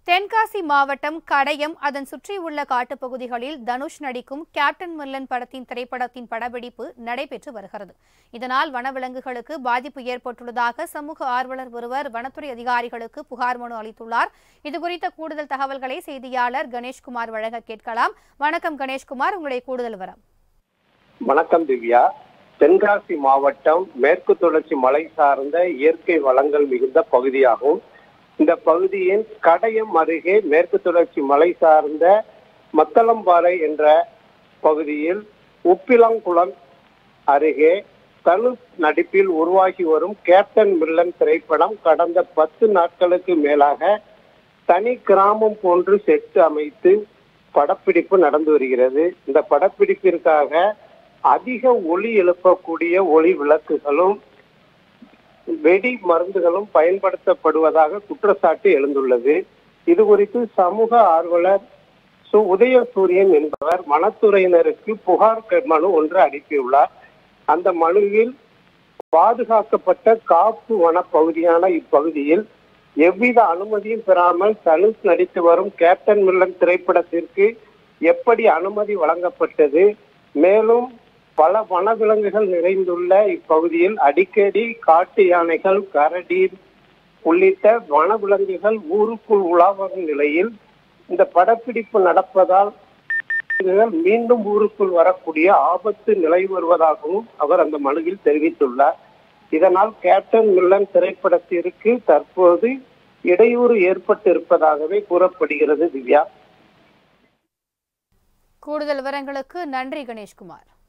தென்காசி மாவட்டம் கடையம் அதன் சுற்றியுள்ள காட்டுப்பகுதிகளில் தனுஷ் நடிக்கும் கேப்டன் மில்லன் படத்தின் திரைப்படத்தின் படப்பிடிப்பு நடைபெற்று வருகிறது இதனால் வனவிலங்குகளுக்கு பாதிப்பு ஏற்பட்டுள்ளதாக சமூக ஆர்வலர் ஒருவர் வனத்துறை அதிகாரிகளுக்கு புகார் மனு அளித்துள்ளார் இதுகுறித்த கூடுதல் தகவல்களை செய்தியாளர் கணேஷ்குமார் வழங்க கேட்கலாம் வணக்கம் கணேஷ்குமார் உங்களுடைய கூடுதல் விவரம் வணக்கம் திவ்யா தென்காசி மாவட்டம் மேற்கு தொடர்ச்சி மலை சார்ந்த இயற்கை வளங்கள் மிகுந்த பகுதியாகும் இந்த பகுதியின் கடையம் அருகே மேற்கு தொடர்ச்சி மலை சார்ந்த மத்தளம்பாறை என்ற பகுதியில் உப்பிலங்குளம் அருகே தனுஷ் நடிப்பில் உருவாகி வரும் கேப்டன் மில்லன் திரைப்படம் கடந்த பத்து நாட்களுக்கு மேலாக தனி கிராமம் போன்று செட்டு அமைத்து படப்பிடிப்பு நடந்து வருகிறது இந்த படப்பிடிப்பிற்காக அதிக ஒளி எழுப்பக்கூடிய ஒளி விளக்குகளும் வெடி மருந்துகளும் பயன்படுத்தப்படுவதாக குற்றச்சாட்டு எழுந்துள்ளது இது குறித்து சமூக ஆர்வலர் சு உதயசூரியன் என்பவர் வனத்துறையினருக்கு புகார் மனு ஒன்று அனுப்பியுள்ளார் அந்த மனுவில் பாதுகாக்கப்பட்ட காப்பு வன பகுதியான இப்பகுதியில் எவ்வித அனுமதியும் பெறாமல் தனுஷ் நடித்து வரும் கேப்டன் மில்லன் திரைப்படத்திற்கு எப்படி அனுமதி வழங்கப்பட்டது மேலும் பல வனவிலங்குகள் நிறைந்துள்ள இப்பகுதியில் அடிக்கடி காட்டு யானைகள் கரடி உள்ளிட்ட வனவிலங்குகள் ஊருக்குள் உலாவரும் நிலையில் இந்த படப்பிடிப்பு நடப்பதால் விலங்குகள் மீண்டும் ஊருக்குள் வரக்கூடிய ஆபத்து நிலை வருவதாகவும் அவர் அந்த மனுவில் தெரிவித்துள்ளார் இதனால் கேப்டன் மில்லன் திரைப்படத்திற்கு தற்போது இடையூறு ஏற்பட்டு இருப்பதாகவே கூறப்படுகிறது திவ்யா கூடுதல் விவரங்களுக்கு நன்றி கணேஷ்குமார்